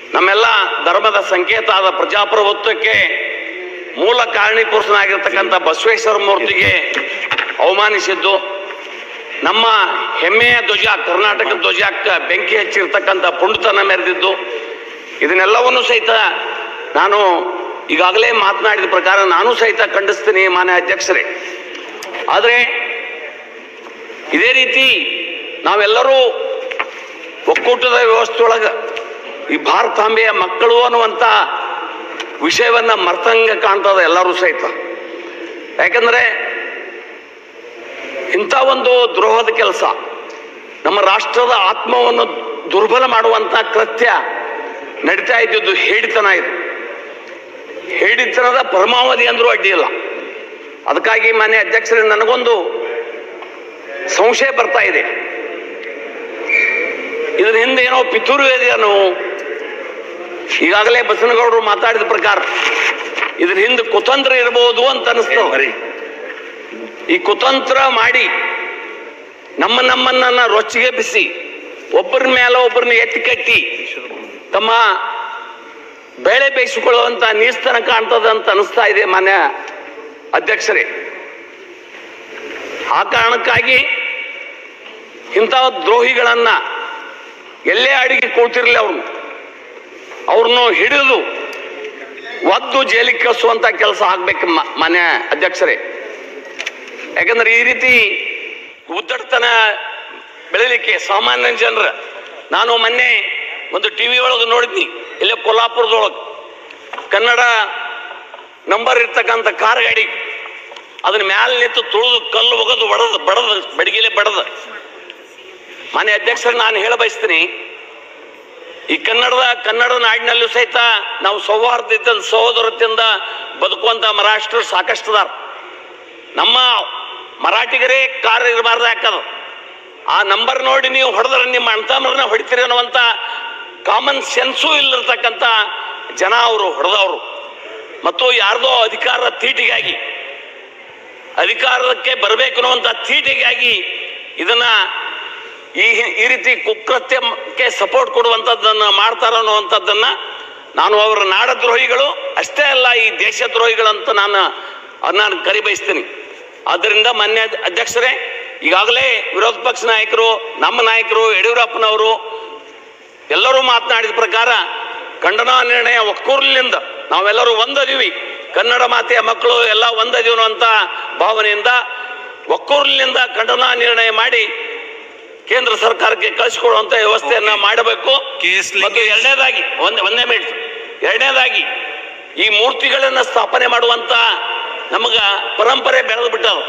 ನಮ್ಮೆಲ್ಲ ಧರ್ಮದ ಸಂಕೇತ ಆದ ಪ್ರಜಾಪ್ರಭುತ್ವಕ್ಕೆ ಮೂಲ ಕಾರಣೀಪುರುಷನಾಗಿರ್ತಕ್ಕಂಥ ಬಸವೇಶ್ವರ ಮೂರ್ತಿಗೆ ಅವಮಾನಿಸಿದ್ದು ನಮ್ಮ ಹೆಮ್ಮೆಯ ಧ್ವಜ ಕರ್ನಾಟಕ ಧ್ವಜಕ್ಕೆ ಬೆಂಕಿ ಹಚ್ಚಿರ್ತಕ್ಕಂಥ ಪುಂಡತನ ಮೆರೆದಿದ್ದು ಇದನ್ನೆಲ್ಲವನ್ನು ಸಹಿತ ನಾನು ಈಗಾಗಲೇ ಮಾತನಾಡಿದ ಪ್ರಕಾರ ನಾನು ಸಹಿತ ಖಂಡಿಸ್ತೀನಿ ಮಾನ್ಯ ಅಧ್ಯಕ್ಷರೇ ಆದರೆ ಇದೇ ರೀತಿ ನಾವೆಲ್ಲರೂ ಒಕ್ಕೂಟದ ವ್ಯವಸ್ಥೆಯೊಳಗೆ ಈ ಭಾರತಾಂಬೆಯ ಮಕ್ಕಳು ಅನ್ನುವಂಥ ವಿಷಯವನ್ನ ಮರ್ತಂಗ ಕಾಣ್ತದ ಎಲ್ಲರೂ ಸಹಿತ ಯಾಕಂದ್ರೆ ಇಂಥ ಒಂದು ದ್ರೋಹದ ಕೆಲಸ ನಮ್ಮ ರಾಷ್ಟ್ರದ ಆತ್ಮವನ್ನು ದುರ್ಬಲ ಮಾಡುವಂತ ಕೃತ್ಯ ನಡೀತಾ ಇದ್ದಿದ್ದು ಹೇಡಿತನ ಇದು ಹೇಡಿತನದ ಪರಮಾವಧಿ ಅಂದ್ರೂ ಅಡ್ಡಿ ಇಲ್ಲ ಅದಕ್ಕಾಗಿ ಮಾನ್ಯ ಅಧ್ಯಕ್ಷರೇ ನನಗೊಂದು ಸಂಶಯ ಬರ್ತಾ ಇದೆ ಇದ್ರ ಹಿಂದೆ ಏನೋ ಪಿತೂರು ಇದೆಯೋ ಈಗಾಗಲೇ ಬಸನಗೌಡರು ಮಾತಾಡಿದ ಪ್ರಕಾರ ಇದ್ರ ಹಿಂದೆ ಕುತಂತ್ರ ಇರಬಹುದು ಅಂತ ಅನಿಸ್ತದೆ ಈ ಕುತಂತ್ರ ಮಾಡಿ ನಮ್ಮ ನಮ್ಮನ್ನ ರೊಚ್ಚಿಗೆ ಬಿಸಿ ಒಬ್ಬರ ಮೇಲೆ ಒಬ್ಬರನ್ನ ಎತ್ತಿ ಕಟ್ಟಿ ತಮ್ಮ ಬೇಳೆ ಬೇಯಿಸಿಕೊಳ್ಳುವಂತ ನೀಸ್ತನ ಕಾಣ್ತದ ಅಂತ ಅನಿಸ್ತಾ ಇದೆ ಮಾನ್ಯ ಅಧ್ಯಕ್ಷರೇ ಆ ಕಾರಣಕ್ಕಾಗಿ ಇಂಥ ದ್ರೋಹಿಗಳನ್ನ ಎಲ್ಲೇ ಅಡಿಗೆ ಕೂತಿರ್ಲಿ ಅವ್ರನ್ನ ಅವ್ರನ್ನು ಹಿಡಿದು ಒದ್ದು ಜೈಲಿಗೆ ಕಳಿಸುವಂತ ಕೆಲಸ ಆಗ್ಬೇಕು ಮ- ಮಾನ್ಯ ಅಧ್ಯಕ್ಷರೇ ಯಾಕಂದ್ರೆ ಈ ರೀತಿ ಉದ್ದಟತನ ಬೆಳಿಲಿಕ್ಕೆ ಸಾಮಾನ್ಯ ಜನರ ನಾನು ಮೊನ್ನೆ ಒಂದು ಟಿವಿ ಒಳಗೆ ನೋಡಿದ್ನಿ ಇಲ್ಲೇ ಕೊಲ್ಲಾಪುರದೊಳಗೆ ಕನ್ನಡ ನಂಬರ್ ಇರ್ತಕ್ಕಂಥ ಕಾರ್ ಗಾಡಿ ಅದನ್ನ ಮ್ಯಾಲ ನಿಂತು ತುಳಿದು ಕಲ್ಲು ಒಗದು ಬಡದು ಬಡದ ಬಡಿಗೆಲೆ ಬಡದ ಮಾನ್ಯ ಅಧ್ಯಕ್ಷರು ನಾನು ಹೇಳ ಬಯಸ್ತೀನಿ ಈ ಕನ್ನಡದ ಕನ್ನಡ ನಾಡಿನಲ್ಲೂ ಸಹಿತ ನಾವು ಸೌಹಾರ್ದದಿಂದ ಸಹೋದರತೆಯಿಂದ ಬದುಕುವಂತ ಮಹಾರಾಷ್ಟ್ರ ಸಾಕಷ್ಟು ಅದಾರ ನಮ್ಮ ಮರಾಠಿಗರೇ ಕಾರ್ ಇರಬಾರ್ದು ಯಾಕದ ಆ ನಂಬರ್ ನೋಡಿ ನೀವು ಹೊಡೆದ್ರೆ ನಿಮ್ಮ ಅಣ್ತಮ್ಮರನ್ನ ಹೊಡಿತೀರಿ ಅನ್ನುವಂತ ಕಾಮನ್ ಸೆನ್ಸು ಇಲ್ಲಿರ್ತಕ್ಕಂಥ ಜನ ಅವರು ಹೊಡೆದವರು ಮತ್ತು ಯಾರ್ದೋ ಅಧಿಕಾರ ತೀಟಿಗಾಗಿ ಅಧಿಕಾರಕ್ಕೆ ಬರಬೇಕು ಅನ್ನುವಂಥ ತೀಟಿಗಾಗಿ ಇದನ್ನ ಈ ಈ ರೀತಿ ಕುಕೃತ್ಯಕ್ಕೆ ಸಪೋರ್ಟ್ ಕೊಡುವಂಥದ್ದನ್ನ ಮಾಡ್ತಾರ ಅನ್ನುವಂಥದ್ದನ್ನ ನಾನು ಅವರ ನಾಡದ್ರೋಹಿಗಳು ಅಷ್ಟೇ ಅಲ್ಲ ಈ ದೇಶದ್ರೋಹಿಗಳಂತ ನಾನು ನಾನು ಕರಿ ಬಯಸ್ತೀನಿ ಆದ್ದರಿಂದ ಮಾನ್ಯ ಅಧ್ಯಕ್ಷರೇ ಈಗಾಗಲೇ ವಿರೋಧ ಪಕ್ಷ ನಾಯಕರು ನಮ್ಮ ನಾಯಕರು ಯಡಿಯೂರಪ್ಪನವರು ಎಲ್ಲರೂ ಮಾತನಾಡಿದ ಪ್ರಕಾರ ಖಂಡನಾ ನಿರ್ಣಯ ಒಕ್ಕೂರ್ಲಿಂದ ನಾವೆಲ್ಲರೂ ಒಂದದೀವಿ ಕನ್ನಡ ಮಾತೆಯ ಮಕ್ಕಳು ಎಲ್ಲ ಒಂದದೀವಿ ಅನ್ನುವಂಥ ಭಾವನೆಯಿಂದ ಒಕ್ಕೂರ್ಲಿಂದ ಖಂಡನಾ ನಿರ್ಣಯ ಮಾಡಿ ಕೇಂದ್ರ ಸರ್ಕಾರಕ್ಕೆ ಕಳಿಸಿಕೊಡುವಂತ ವ್ಯವಸ್ಥೆಯನ್ನ ಮಾಡಬೇಕು ಕೆ.ಎಸ್. ಮತ್ತು ಎರಡನೇದಾಗಿ ಒಂದೇ ಒಂದೇ ಮಿನಿಟ್ ಎರಡನೇದಾಗಿ ಈ ಮೂರ್ತಿಗಳನ್ನ ಸ್ಥಾಪನೆ ಮಾಡುವಂತ ನಮಗ ಪರಂಪರೆ ಬೆಳೆದು ಬಿಟ್ಟದು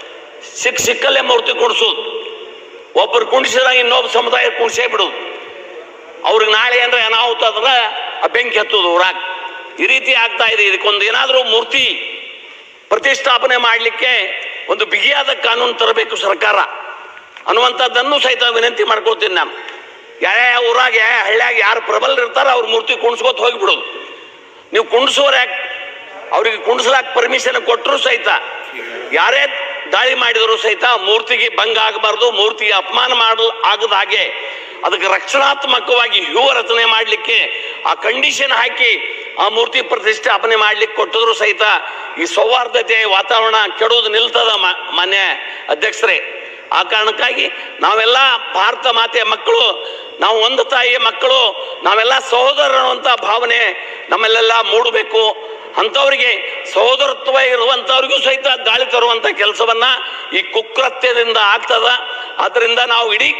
ಸಿಕ್ ಸಿಕ್ಕಲ್ಲೇ ಮೂರ್ತಿ ಕುಣಿಸೋದು ಒಬ್ಬರು ಕುಣಿಸಿದಾಗ ಇನ್ನೊಬ್ಬ ಸಮುದಾಯ ಕುಣಿಸೇ ಬಿಡೋದು ಅವ್ರಿಗೆ ನಾಳೆ ಏನಾರ ಅನಾಹುತ ಆದ್ರೆ ಆ ಬೆಂಕಿ ಹತ್ತೋದು ಊರಾಗ ಈ ರೀತಿ ಆಗ್ತಾ ಇದೆ ಇದಕ್ಕೊಂದು ಏನಾದರೂ ಮೂರ್ತಿ ಪ್ರತಿಷ್ಠಾಪನೆ ಮಾಡಲಿಕ್ಕೆ ಒಂದು ಬಿಗಿಯಾದ ಕಾನೂನು ತರಬೇಕು ಸರ್ಕಾರ ಅನ್ನುವಂಥದ್ದನ್ನು ಸಹಿತ ವಿನಂತಿ ಮಾಡ್ಕೊಳ್ತೀನಿ ನಾನು ಯಾವ ಊರಾಗ ಯಾವ ಹಳ್ಳ್ಯಾಗ ಯಾರು ಪ್ರಬಲರು ಇರ್ತಾರೋ ಅವ್ರ ಮೂರ್ತಿ ಕುಣಿಸ್ಕೊತ ಹೋಗಿಬಿಡೋದು ನೀವು ಕುಣಿಸೋರು ಯಾಕೆ ಅವ್ರಿಗೆ ಕುಣಿಸ್ಲಾಕ್ ಪರ್ಮಿಷನ್ ಕೊಟ್ಟರು ಸಹಿತ ಯಾರೇ ದಾಳಿ ಮಾಡಿದ್ರು ಸಹಿತ ಮೂರ್ತಿಗೆ ಭಂಗ ಆಗಬಾರ್ದು ಮೂರ್ತಿಗೆ ಅಪಮಾನ ಮಾಡಲು ಆಗದ ಹಾಗೆ ಅದಕ್ಕೆ ರಕ್ಷಣಾತ್ಮಕವಾಗಿ ಹ್ಯೂ ರಚನೆ ಮಾಡಲಿಕ್ಕೆ ಆ ಕಂಡೀಷನ್ ಹಾಕಿ ಆ ಮೂರ್ತಿ ಪ್ರತಿಷ್ಠಾಪನೆ ಮಾಡ್ಲಿಕ್ಕೆ ಕೊಟ್ಟಿದ್ರು ಸಹಿತ ಈ ಸೌಹಾರ್ದತೆ ವಾತಾವರಣ ಕೆಡೋದು ನಿಲ್ತದ ಮಾ- ಮಾನ್ಯ ಅಧ್ಯಕ್ಷರೇ ಆ ಕಾರಣಕ್ಕಾಗಿ ನಾವೆಲ್ಲ ಭಾರತ ಮಾತೆಯ ಮಕ್ಕಳು ನಾವು ಒಂದು ತಾಯಿಯ ಮಕ್ಕಳು ನಾವೆಲ್ಲ ಸಹೋದರ ಅನ್ನುವಂಥ ಭಾವನೆ ನಮ್ಮಲ್ಲೆಲ್ಲ ಮೂಡಬೇಕು ಅಂಥವ್ರಿಗೆ ಸಹೋದರತ್ವ ಇರುವಂಥವ್ರಿಗೂ ಸಹಿತ ದಾಳಿ ತರುವಂಥ ಕೆಲಸವನ್ನ ಈ ಕುಕೃತ್ಯದಿಂದ ಆಗ್ತದ ಆದ್ದರಿಂದ ನಾವು ಇಡೀ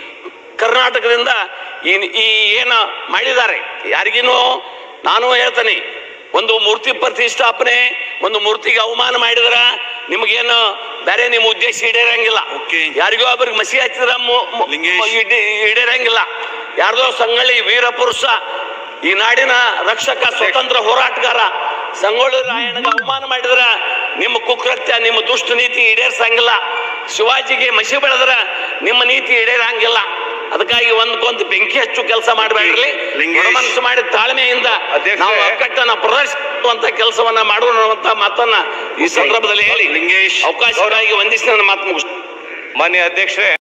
ಕರ್ನಾಟಕದಿಂದ ಈ ಈ ಏನು ಮಾಡಿದ್ದಾರೆ ಯಾರಿಗೇನು ನಾನು ಹೇಳ್ತೇನೆ ಒಂದು ಮೂರ್ತಿ ಪ್ರತಿಷ್ಠಾಪನೆ ಒಂದು ಮೂರ್ತಿಗೆ ಅವಮಾನ ಮಾಡಿದ್ರ ನಿಮಗೇನು ಬೇರೆ ನಿಮ್ಮ ಉದ್ದೇಶ ಈಡೇರಂಗಿಲ್ಲ Okay. ಯಾರಿಗೋ ಒಬ್ಬರಿಗೆ ಮಸಿ ಹಚ್ಚಿದ್ರ ಮು- ಮು- ಲಿಂಗೇಶ್. ಈಡೇ- ಈಡೇರಂಗಿಲ್ಲ ಯಾರ್ದೋ ಸಂಗೊಳ್ಳಿ ವೀರ ಪುರುಷ ಈ ನಾಡಿನ ರಕ್ಷಕ ಸ್ವತಂತ್ರ ಹೋರಾಟಗಾರ ಸಂಗೊಳ್ಳಿ ರಾಯಣ್ಣಗೆ ಅವಮಾನ ಮಾಡಿದ್ರ ನಿಮ್ಮ ಕುಕೃತ್ಯ ನಿಮ್ಮ ದುಷ್ಟ ನೀತಿ ಈಡೇರ್ಸಂಗಿಲ್ಲ ಶಿವಾಜಿಗೆ ಮಸಿ ಬೆಳೆದ್ರ ನಿಮ್ಮ ನೀತಿ ಈಡೇರಂಗಿಲ್ಲ ಅದಕ್ಕಾಗಿ ಒಂದ್ಕೊಂದು ಬೆಂಕಿ ಹಚ್ಚು ಕೆಲಸ ಮಾಡಬೇಡ್ರಿ ಲಿಂಗೇಶ್. ಮನಸ್ಸು ಮಾಡಿ ತಾಳ್ಮೆಯಿಂದ ಅಧ್ಯಕ್ಷರೇ. ನಾವು ಒಕ್ಕಟ್ಟನ್ನ ಪ್ರದರ್ಶಿಸುವಂತ ಕೆಲಸವನ್ನ ಮಾಡೋಣ ಅನ್ನುವಂತ ಮಾತನ್ನ ಈ ಸಂದರ್ಭದಲ್ಲಿ ಹೇಳಿ ಲಿಂಗೇಶ್. ಅವಕಾಶಕ್ಕಾಗಿ ವಂದಿಸಿ ನನ್ನ ಮಾತು ಮುಗಿಸ್ ಮಾನ್ಯ ಅಧ್ಯಕ್ಷರೇ